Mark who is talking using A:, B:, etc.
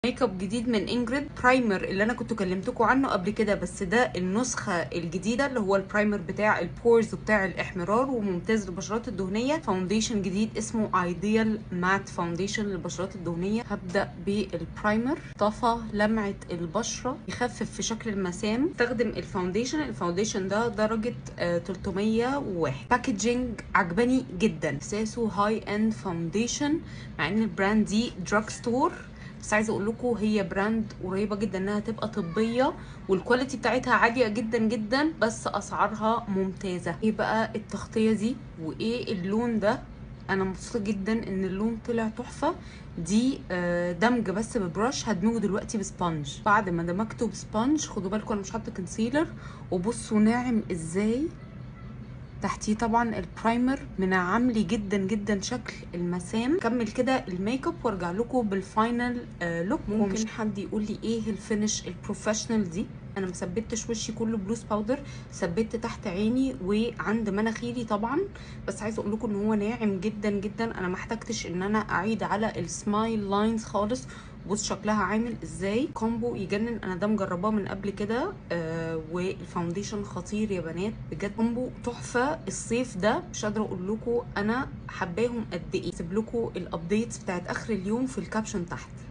A: ميك اب جديد من انجريد برايمر اللي انا كنت كلمتكم عنه قبل كده بس ده النسخه الجديده اللي هو البرايمر بتاع البورز وبتاع الاحمرار وممتاز للبشرات الدهنيه فاونديشن جديد اسمه ايديال مات فاونديشن للبشرات الدهنيه هبدا بالبرايمر طفى لمعه البشره يخفف في شكل المسام استخدم الفاونديشن الفاونديشن ده درجه آه، 301 باكجينج عجباني جدا اساسه هاي اند فاونديشن مع ان البراند دي دراج ستور بس عايزه اقول لكم هي براند قريبه جدا انها تبقى طبيه والكواليتي بتاعتها عاليه جدا جدا بس اسعارها ممتازه ايه بقى التغطيه دي وايه اللون ده انا مبسوطه جدا ان اللون طلع تحفه دي آه، دمج بس ببرش هدمجه دلوقتي بسبونج بعد ما دمجته بسبونج خدوا بالكم انا مش حاطه كونسيلر وبصوا ناعم ازاي تحتيه طبعا البرايمر منعم لي جدا جدا شكل المسام كمل كده الميك اب وارجع لكم بالفاينل آه لوك ممكن حد يقول لي ايه الفينش البروفيشنال دي انا ما ثبتش وشي كله بلوز باودر ثبت تحت عيني وعند مناخيري طبعا بس عايزه اقول لكم ان هو ناعم جدا جدا انا ما احتجتش ان انا اعيد على السمايل لاينز خالص بص شكلها عامل ازاي كومبو يجنن انا ده مجرباه من قبل كده آه والفاونديشن خطير يا بنات بجد كومبو تحفه الصيف ده مش قادره اقول لكم انا حباهم قد ايه سيب لكم الابديتس بتاعت اخر اليوم في الكابشن تحت